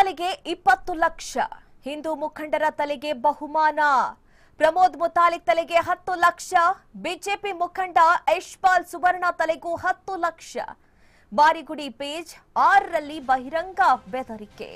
ತಲೆಗೆ ಇಪ್ಪತ್ತು ಲಕ್ಷ ಹಿಂದೂ ಮುಖಂಡರ ತಲೆಗೆ ಬಹುಮಾನ ಪ್ರಮೋದ್ ಮುತಾಲಿಕ್ ತಲೆಗೆ ಹತ್ತು ಲಕ್ಷ ಬಿಜೆಪಿ ಮುಖಂಡ ಯಶ್ಪಾಲ್ ಸುವರ್ಣ ತಲೆಗೂ ಹತ್ತು ಲಕ್ಷ ಬಾರಿಗುಡಿ ಪೇಜ್ ಆರರಲ್ಲಿ ಬಹಿರಂಗ ಬೆದರಿಕೆ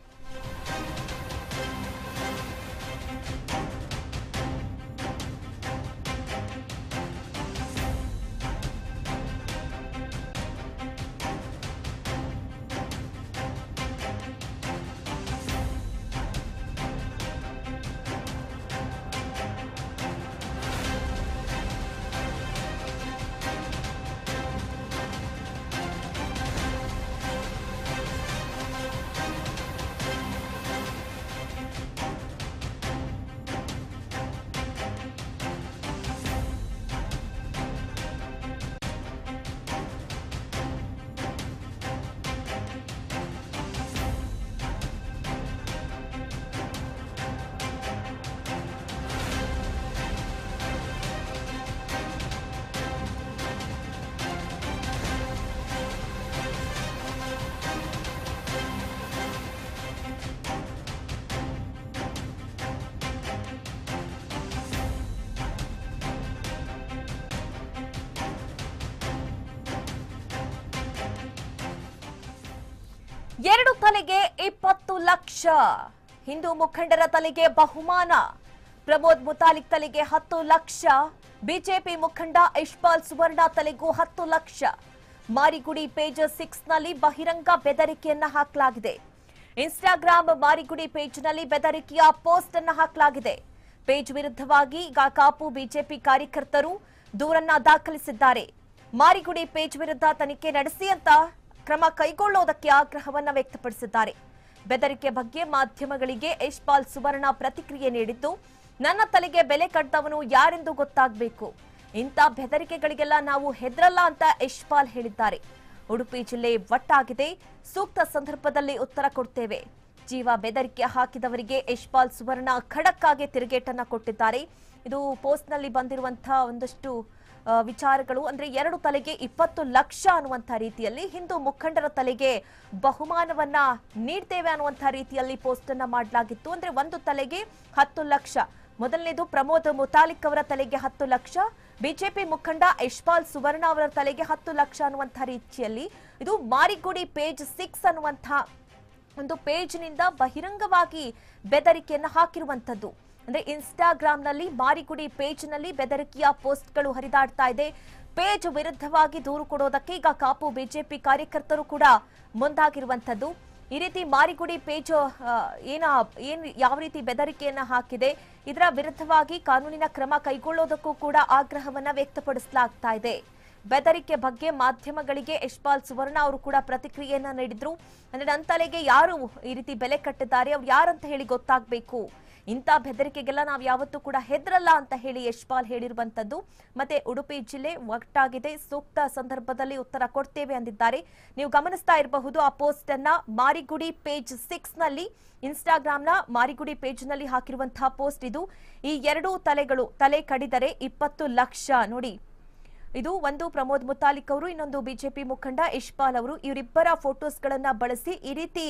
ಎರಡು ತಲೆಗೆ ಇಪ್ಪತ್ತು ಲಕ್ಷ ಹಿಂದೂ ಮುಖಂಡರ ತಲೆಗೆ ಬಹುಮಾನ ಪ್ರಮೋದ್ ಮುತಾಲಿಕ್ ತಲೆಗೆ ಹತ್ತು ಲಕ್ಷ ಬಿಜೆಪಿ ಮುಖಂಡ ಇಶ್ಪಾಲ್ ಸುವರ್ಣ ತಲೆಗೂ ಹತ್ತು ಲಕ್ಷ ಮಾರಿಗುಡಿ ಪೇಜ್ ಸಿಕ್ಸ್ ನಲ್ಲಿ ಬಹಿರಂಗ ಬೆದರಿಕೆಯನ್ನ ಹಾಕಲಾಗಿದೆ ಇನ್ಸ್ಟಾಗ್ರಾಮ್ ಮಾರಿಗುಡಿ ಪೇಜ್ನಲ್ಲಿ ಬೆದರಿಕೆಯ ಪೋಸ್ಟ್ ಅನ್ನ ಹಾಕಲಾಗಿದೆ ಪೇಜ್ ವಿರುದ್ಧವಾಗಿ ಈಗ ಕಾಪು ಬಿಜೆಪಿ ಕಾರ್ಯಕರ್ತರು ದೂರನ್ನ ದಾಖಲಿಸಿದ್ದಾರೆ ಮಾರಿಗುಡಿ ಪೇಜ್ ವಿರುದ್ಧ ತನಿಖೆ ನಡೆಸಿ ಅಂತ ಕ್ರಮ ಕೈಗೊಳ್ಳುವುದಕ್ಕೆ ಆಗ್ರಹವನ್ನ ವ್ಯಕ್ತಪಡಿಸಿದ್ದಾರೆ ಬೆದರಿಕೆ ಬಗ್ಗೆ ಮಾಧ್ಯಮಗಳಿಗೆ ಯಶ್ಪಾಲ್ ಸುವರ್ಣ ಪ್ರತಿಕ್ರಿಯೆ ನೀಡಿದ್ದು ನನ್ನ ತಲೆಗೆ ಬೆಲೆ ಕಟ್ಟದವನು ಯಾರೆಂದು ಗೊತ್ತಾಗಬೇಕು ಇಂಥ ಬೆದರಿಕೆಗಳಿಗೆಲ್ಲ ನಾವು ಹೆದರಲ್ಲ ಅಂತ ಯಶ್ಪಾಲ್ ಹೇಳಿದ್ದಾರೆ ಉಡುಪಿ ಜಿಲ್ಲೆ ಒಟ್ಟಾಗಿದೆ ಸೂಕ್ತ ಸಂದರ್ಭದಲ್ಲಿ ಉತ್ತರ ಕೊಡ್ತೇವೆ ಜೀವ ಬೆದರಿಕೆ ಹಾಕಿದವರಿಗೆ ಯಶ್ಪಾಲ್ ಸುವರ್ಣ ಖಡಕ್ ಆಗಿ ತಿರುಗೇಟನ್ನ ಕೊಟ್ಟಿದ್ದಾರೆ ಇದು ಪೋಸ್ಟ್ನಲ್ಲಿ ಬಂದಿರುವಂತಹ ಒಂದಷ್ಟು ಆ, ವಿಚಾರಗಳು ಅಂದ್ರೆ ಎರಡು ತಲೆಗೆ ಇಪ್ಪತ್ತು ಲಕ್ಷ ಅನ್ನುವಂಥ ರೀತಿಯಲ್ಲಿ ಹಿಂದೂ ಮುಖಂಡರ ತಲೆಗೆ ಬಹುಮಾನವನ್ನ ನೀಡ್ತೇವೆ ಅನ್ನುವಂಥ ರೀತಿಯಲ್ಲಿ ಪೋಸ್ಟ್ ಅನ್ನ ಮಾಡಲಾಗಿತ್ತು ಅಂದ್ರೆ ಒಂದು ತಲೆಗೆ ಹತ್ತು ಲಕ್ಷ ಮೊದಲನೇದು ಪ್ರಮೋದ್ ಮುತಾಲಿಕ್ ಅವರ ತಲೆಗೆ ಹತ್ತು ಲಕ್ಷ ಬಿಜೆಪಿ ಮುಖಂಡ ಯಶ್ಪಾಲ್ ಸುವರ್ಣ ಅವರ ತಲೆಗೆ ಹತ್ತು ಲಕ್ಷ ಅನ್ನುವಂಥ ರೀತಿಯಲ್ಲಿ ಇದು ಮಾರಿಗುಡಿ ಪೇಜ್ ಸಿಕ್ಸ್ ಅನ್ನುವಂಥ ಒಂದು ಪೇಜ್ನಿಂದ ಬಹಿರಂಗವಾಗಿ ಬೆದರಿಕೆಯನ್ನ ಹಾಕಿರುವಂತದ್ದು ಅಂದ್ರೆ ಇನ್ಸ್ಟಾಗ್ರಾಂನಲ್ಲಿ ಮಾರಿಗುಡಿ ಪೇಜ್ನಲ್ಲಿ ಬೆದರಿಕೆಯ ಪೋಸ್ಟ್ಗಳು ಹರಿದಾಡ್ತಾ ಇದೆ ಪೇಜ್ ವಿರುದ್ಧವಾಗಿ ದೂರು ಕೊಡೋದಕ್ಕೆ ಈಗ ಕಾಪು ಬಿಜೆಪಿ ಕಾರ್ಯಕರ್ತರು ಕೂಡ ಮುಂದಾಗಿರುವಂತದ್ದು ಈ ರೀತಿ ಮಾರಿಗುಡಿ ಪೇಜ್ ಆ, ಏನ ಏನ್ ಯಾವ ರೀತಿ ಬೆದರಿಕೆಯನ್ನ ಹಾಕಿದೆ ಇದರ ವಿರುದ್ಧವಾಗಿ ಕಾನೂನಿನ ಕ್ರಮ ಕೈಗೊಳ್ಳೋದಕ್ಕೂ ಕೂಡ ಆಗ್ರಹವನ್ನ ವ್ಯಕ್ತಪಡಿಸಲಾಗ್ತಾ ಇದೆ ಬೆದರಿಕೆ ಬಗ್ಗೆ ಮಾಧ್ಯಮಗಳಿಗೆ ಯಶ್ಪಾಲ್ ಸುವರ್ಣ ಅವರು ಕೂಡ ಪ್ರತಿಕ್ರಿಯೆಯನ್ನ ನೀಡಿದ್ರು ಅಂದ್ರೆ ನನ್ನ ತಲೆಗೆ ಯಾರು ಈ ರೀತಿ ಬೆಲೆ ಕಟ್ಟಿದ್ದಾರೆ ಅವ್ರು ಯಾರಂತ ಹೇಳಿ ಗೊತ್ತಾಗ್ಬೇಕು ಇಂಥ ಬೆದರಿಕೆಗೆಲ್ಲ ನಾವು ಯಾವತ್ತೂ ಕೂಡ ಹೆದರಲ್ಲ ಅಂತ ಹೇಳಿ ಯಶ್ಪಾಲ್ ಹೇಳಿರುವಂತದ್ದು ಮತ್ತೆ ಉಡುಪಿ ಜಿಲ್ಲೆ ಒಟ್ಟಾಗಿದೆ ಸೂಕ್ತ ಸಂದರ್ಭದಲ್ಲಿ ಉತ್ತರ ಕೊಡ್ತೇವೆ ಅಂದಿದ್ದಾರೆ ನೀವು ಗಮನಿಸ್ತಾ ಇರಬಹುದು ಆ ಪೋಸ್ಟ್ ಅನ್ನ ಮಾರಿಗುಡಿ ಪೇಜ್ ಸಿಕ್ಸ್ ನಲ್ಲಿ ಇನ್ಸ್ಟಾಗ್ರಾಂನ ಮಾರಿಗುಡಿ ಪೇಜ್ ನಲ್ಲಿ ಹಾಕಿರುವಂತಹ ಪೋಸ್ಟ್ ಇದು ಈ ಎರಡೂ ತಲೆಗಳು ತಲೆ ಕಡಿದರೆ ಇಪ್ಪತ್ತು ಲಕ್ಷ ನೋಡಿ ಇದು ಒಂದು ಪ್ರಮೋದ್ ಮುತಾಲಿಕ್ ಅವರು ಇನ್ನೊಂದು ಬಿಜೆಪಿ ಮುಖಂಡ ಇಶ್ಪಾಲ್ ಅವರು ಇವರಿಬ್ಬರ ಫೋಟೋಸ್ ಗಳನ್ನ ಬಳಸಿ ಈ ರೀತಿ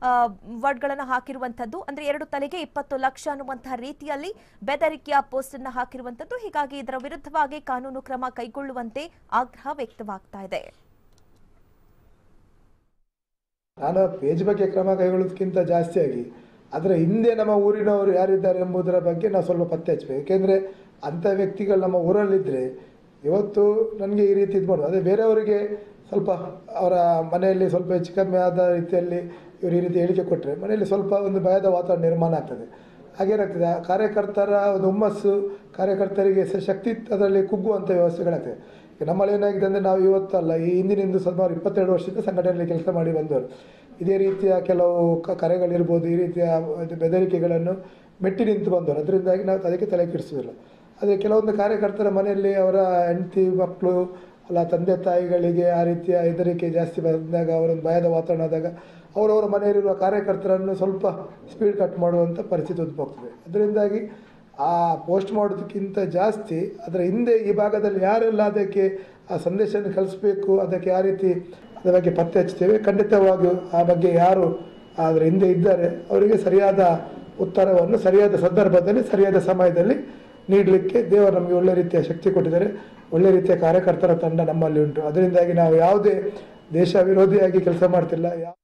ವರ್ಡ್ ಗಳನ್ನ ಹಾಕಿರುವಂತದ್ದು ಅಂದ್ರೆ ಎರಡು ತಲೆಗೆ ಇಪ್ಪತ್ತು ಲಕ್ಷ ಅನ್ನುವಂತಹ ರೀತಿಯಲ್ಲಿ ಬೆದರಿಕೆಯ ಪೋಸ್ಟ್ ಅನ್ನ ಹಾಕಿರುವಂತದ್ದು ಹೀಗಾಗಿ ಇದರ ವಿರುದ್ಧವಾಗಿ ಕಾನೂನು ಕ್ರಮ ಕೈಗೊಳ್ಳುವಂತೆ ಆಗ್ರಹ ವ್ಯಕ್ತವಾಗ್ತಾ ಇದೆ ನಾನು ಪೇಜ್ ಬಗ್ಗೆ ಕ್ರಮ ಕೈಗೊಳ್ಳೋದಕ್ಕಿಂತ ಜಾಸ್ತಿಯಾಗಿ ಅದರ ಹಿಂದೆ ನಮ್ಮ ಊರಿನವರು ಯಾರಿದ್ದಾರೆ ಎಂಬುದರ ಬಗ್ಗೆ ನಾವು ಸ್ವಲ್ಪ ಪತ್ತೆ ಹಚ್ಚಬೇಕು ಏಕೆಂದರೆ ಅಂಥ ವ್ಯಕ್ತಿಗಳು ನಮ್ಮ ಊರಲ್ಲಿದ್ದರೆ ಇವತ್ತು ನನಗೆ ಈ ರೀತಿ ಇದು ಮಾಡೋದು ಅದೇ ಬೇರೆಯವರಿಗೆ ಸ್ವಲ್ಪ ಅವರ ಮನೆಯಲ್ಲಿ ಸ್ವಲ್ಪ ಹೆಚ್ಚು ಕಮ್ಮಿ ಆದ ರೀತಿಯಲ್ಲಿ ಇವರು ಈ ರೀತಿ ಹೇಳಿಕೆ ಕೊಟ್ಟರೆ ಮನೆಯಲ್ಲಿ ಸ್ವಲ್ಪ ಒಂದು ಭಯದ ವಾತಾವರಣ ನಿರ್ಮಾಣ ಆಗ್ತದೆ ಹಾಗೇನಾಗ್ತದೆ ಆ ಕಾರ್ಯಕರ್ತರ ಒಂದು ಹುಮ್ಮಸ್ಸು ಕಾರ್ಯಕರ್ತರಿಗೆ ಸ ಶಕ್ತಿ ಅದರಲ್ಲಿ ಕುಗ್ಗುವಂಥ ವ್ಯವಸ್ಥೆಗಳಾಗ್ತದೆ ಈಗ ನಮ್ಮಲ್ಲಿ ಏನಾಗಿದೆ ಅಂದರೆ ನಾವು ಇವತ್ತಲ್ಲ ಈ ಹಿಂದಿನಿಂದ ಸುಮಾರು ಇಪ್ಪತ್ತೆರಡು ವರ್ಷದಿಂದ ಸಂಘಟನೆಯಲ್ಲಿ ಕೆಲಸ ಮಾಡಿ ಬಂದವರು ಇದೇ ರೀತಿಯ ಕೆಲವು ಕ ಕರೆಗಳಿರ್ಬೋದು ಈ ರೀತಿಯ ಇದು ಬೆದರಿಕೆಗಳನ್ನು ಮೆಟ್ಟಿ ನಿಂತು ಬಂದವರು ಅದರಿಂದಾಗಿ ನಾವು ಅದಕ್ಕೆ ತಲೆ ಕೆಡಿಸೋದಿಲ್ಲ ಆದರೆ ಕೆಲವೊಂದು ಕಾರ್ಯಕರ್ತರ ಮನೆಯಲ್ಲಿ ಅವರ ಹೆಂಡತಿ ಮಕ್ಕಳು ಅಲ್ಲ ತಂದೆ ತಾಯಿಗಳಿಗೆ ಆ ರೀತಿಯ ಹೆದರಿಕೆ ಜಾಸ್ತಿ ಬಂದಾಗ ಅವರೊಂದು ಭಯದ ವಾತಾವರಣ ಆದಾಗ ಅವರವರ ಮನೆಯಲ್ಲಿರುವ ಕಾರ್ಯಕರ್ತರನ್ನು ಸ್ವಲ್ಪ ಸ್ಪೀಡ್ ಕಟ್ ಮಾಡುವಂಥ ಪರಿಸ್ಥಿತಿ ಉದ್ಭವಿಸ್ತದೆ ಅದರಿಂದಾಗಿ ಆ ಪೋಸ್ಟ್ ಮಾಡೋದಕ್ಕಿಂತ ಜಾಸ್ತಿ ಅದರ ಹಿಂದೆ ಈ ಭಾಗದಲ್ಲಿ ಯಾರೆಲ್ಲ ಅದಕ್ಕೆ ಆ ಸಂದೇಶವನ್ನು ಕಲಿಸ್ಬೇಕು ಅದಕ್ಕೆ ಯಾವ ರೀತಿ ಅದರ ಬಗ್ಗೆ ಪತ್ತೆ ಹಚ್ತೇವೆ ಖಂಡಿತವಾಗಿಯೂ ಆ ಬಗ್ಗೆ ಯಾರು ಆದರೆ ಹಿಂದೆ ಇದ್ದಾರೆ ಅವರಿಗೆ ಸರಿಯಾದ ಉತ್ತರವನ್ನು ಸರಿಯಾದ ಸಂದರ್ಭದಲ್ಲಿ ಸರಿಯಾದ ಸಮಯದಲ್ಲಿ ನೀಡಲಿಕ್ಕೆ ದೇವರು ನಮಗೆ ಒಳ್ಳೆ ರೀತಿಯ ಶಕ್ತಿ ಕೊಟ್ಟಿದ್ದಾರೆ ಒಳ್ಳೆ ರೀತಿಯ ಕಾರ್ಯಕರ್ತರ ತಂಡ ನಮ್ಮಲ್ಲಿ ಉಂಟು ಅದರಿಂದಾಗಿ ನಾವು ಯಾವುದೇ ದೇಶ ವಿರೋಧಿಯಾಗಿ ಕೆಲಸ ಮಾಡ್ತಿಲ್ಲ ಯಾ-